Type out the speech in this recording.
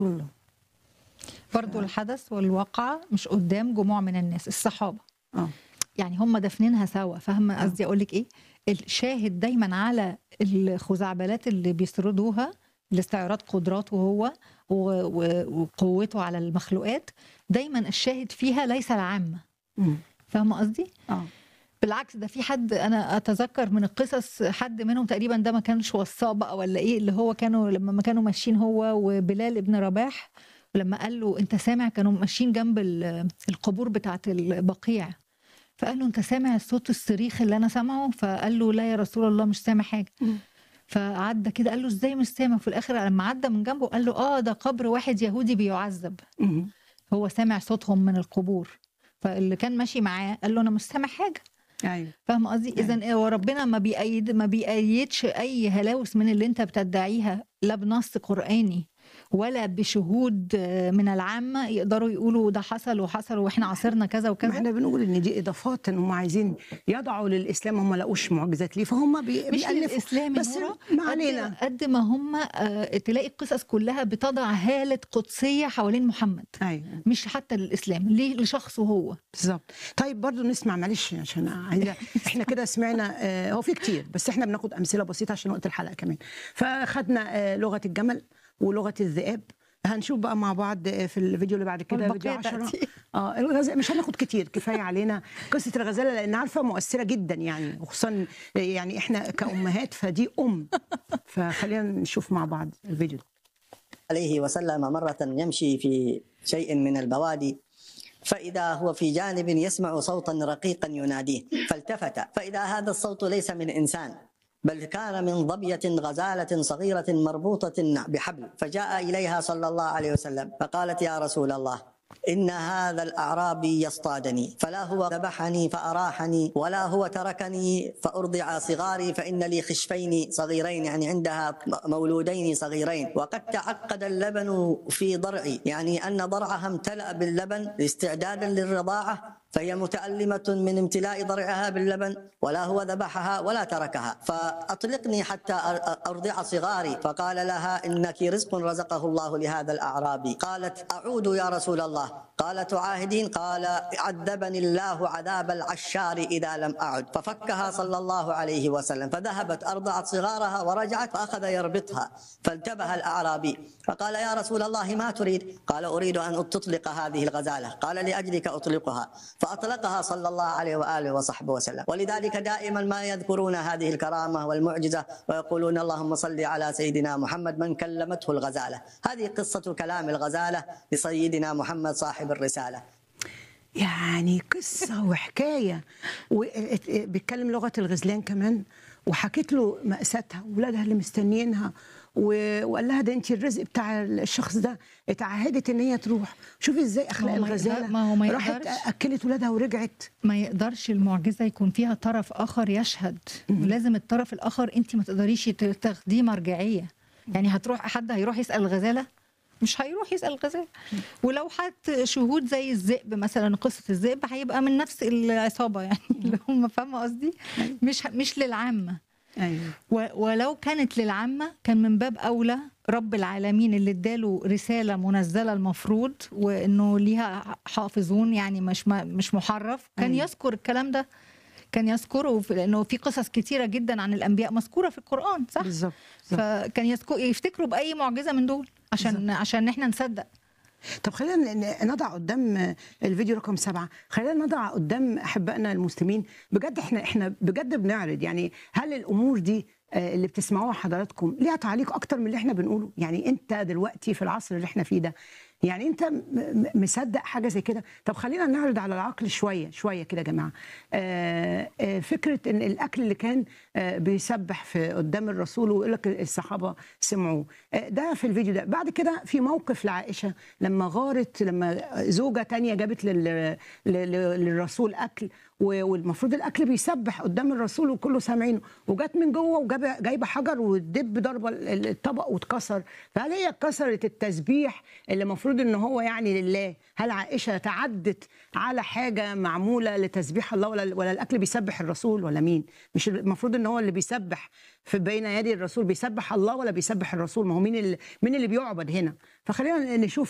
الله برضو الحدث والواقعة مش قدام جموع من الناس الصحابة اه يعني هم دافنينها سوا فاهمة آه. قصدي أقول لك إيه الشاهد دايما على الخزعبلات اللي بيسردوها لاستعراض قدراته هو و- و- وقوته على المخلوقات دايما الشاهد فيها ليس العامة مم. فاهمة قصدي؟ اه بالعكس ده في حد انا اتذكر من القصص حد منهم تقريبا ده ما كانش وصاه بقى ولا ايه اللي هو كانوا لما ما كانوا ماشيين هو وبلال ابن رباح ولما قال له انت سامع كانوا ماشيين جنب ال- القبور بتاعه البقيع فقال له انت سامع صوت الصريخ اللي انا سامعه فقال له لا يا رسول الله مش سامع حاجه مم. فعدى كده قال له ازاي مش سامع في الاخر لما عدى من جنبه قال له اه ده قبر واحد يهودي بيعذب مم. هو سامع صوتهم من القبور فاللي كان ماشي معاه قال له انا مش سامع حاجه ايوه فاهم قصدي اذا هو ربنا ما بيأيد ما بيأيدش اي هلاوس من اللي انت بتدعيها لا بنص قرآني ولا بشهود آه، من العامة يقدروا يقولوا ده حصل وحصل واحنا عاصرنا كذا ما وكذا احنا بنقول ان دي اضافات ان هم عايزين يضعوا للاسلام هم ما لقوش معجزات ليه فهم بي... مش بيألفوا للاسلام بس بس ما علينا قد, قد ما هم آه، تلاقي القصص كلها بتضع هالة قدسية حوالين محمد ايوه مش حتى للاسلام ليه لشخصه هو بالظبط طيب برضو نسمع معلش عشان عايزه احنا كده سمعنا آه، هو في كتير بس احنا بناخد امثله بسيطه عشان وقت الحلقه كمان فخدنا آه، لغه الجمل ولغه الذئاب هنشوف بقى مع بعض آه، في الفيديو اللي بعد كده فيديو والبقية 10 تأتي. اه الغزاله مش هناخد كتير كفايه علينا قصه الغزاله لان عارفه مؤثره جدا يعني وخصوصا يعني احنا كامهات فدي ام فخلينا نشوف مع بعض الفيديو ده عليه وسلم مرة يمشي في شيء من البوادي فإذا هو في جانب يسمع صوتا رقيقا يناديه فالتفت فإذا هذا الصوت ليس من إنسان بل كان من ظبية غزالة صغيرة مربوطة بحبل فجاء إليها صلى الله عليه وسلم فقالت يا رسول الله إن هذا الأعرابي يصطادني فلا هو ذبحني فأراحني ولا هو تركني فأرضع صغاري فإن لي خشفين صغيرين يعني عندها مولودين صغيرين وقد تعقد اللبن في ضرعي يعني أن ضرعها امتلأ باللبن استعدادا للرضاعة فهي متألمة من امتلاء ضرعها باللبن ولا هو ذبحها ولا تركها فأطلقني حتى أر- أرضع صغاري فقال لها إنك رزق رزقه الله لهذا الأعرابي قالت أعود يا رسول الله قال تعاهدين قال عذبني الله عذاب العشار إذا لم أعد ففكها صلى الله عليه وسلم فذهبت أرضعت صغارها ورجعت فأخذ يربطها فانتبه الأعرابي فقال يا رسول الله ما تريد قال أريد أن تطلق هذه الغزالة قال لأجلك أطلقها فأطلقها صلى الله عليه وآله وصحبه وسلم ولذلك دائما ما يذكرون هذه الكرامة والمعجزة ويقولون اللهم صل على سيدنا محمد من كلمته الغزالة هذه قصة كلام الغزالة لسيدنا محمد صاحب الرسالة يعني قصة وحكاية وبيتكلم لغة الغزلان كمان وحكيت له مأساتها وولادها اللي مستنيينها و- وقال لها ده انت الرزق بتاع الشخص ده اتعهدت ان هي تروح شوفي ازاي اخلاق ما هو ما الغزاله يقدر- ما هو ما راحت يقدرش. اكلت ولادها ورجعت ما يقدرش المعجزة يكون فيها طرف آخر يشهد ولازم الطرف الآخر أنت ما تقدريش ت- تاخديه مرجعية يعني هتروح حد هيروح يسأل الغزالة مش هيروح يسأل الغزالة ولو حد شهود زي الذئب مثلا قصة الذئب هيبقى من نفس العصابة يعني اللي هم فاهمة قصدي مش مش للعامة ايوه و- ولو كانت للعامة كان من باب أولى رب العالمين اللي اداله رسالة منزلة المفروض وإنه ليها حافظون يعني مش ما- مش محرف كان أيوة. يذكر الكلام ده كان يذكره في- لأنه في قصص كتيرة جدا عن الأنبياء مذكورة في القرآن صح؟ بالظبط بالظبط. فكان يذكر يفتكروا بأي معجزة من دول عشان عشان احنا نصدق طب خلينا ن- نضع قدام الفيديو رقم سبعة خلينا نضع قدام أحبائنا المسلمين بجد احنا احنا بجد بنعرض يعني هل الأمور دي آه، اللي بتسمعوها حضراتكم ليها تعليق أكتر من اللي احنا بنقوله يعني أنت دلوقتي في العصر اللي احنا فيه ده يعني أنت م- م- مصدق حاجة زي كده طب خلينا نعرض على العقل شوية شوية كده يا جماعة آه، آه، فكرة إن الأكل اللي كان آه، بيسبح في قدام الرسول ويقول لك الصحابة سمعوه آه، ده في الفيديو ده بعد كده في موقف لعائشة لما غارت لما زوجة تانية جابت لل... لل... للرسول أكل و- والمفروض الاكل بيسبح قدام الرسول وكله سامعينه وجت من جوه وجاب جايبه حجر ودب ضربه ال- الطبق واتكسر فهل هي كسرت التسبيح اللي المفروض ان هو يعني لله هل عائشه تعدت على حاجه معموله لتسبيح الله ولا ولا الاكل بيسبح الرسول ولا مين مش المفروض ان هو اللي بيسبح في بين يدي الرسول بيسبح الله ولا بيسبح الرسول ما هو مين اللي مين اللي بيعبد هنا فخلينا نشوف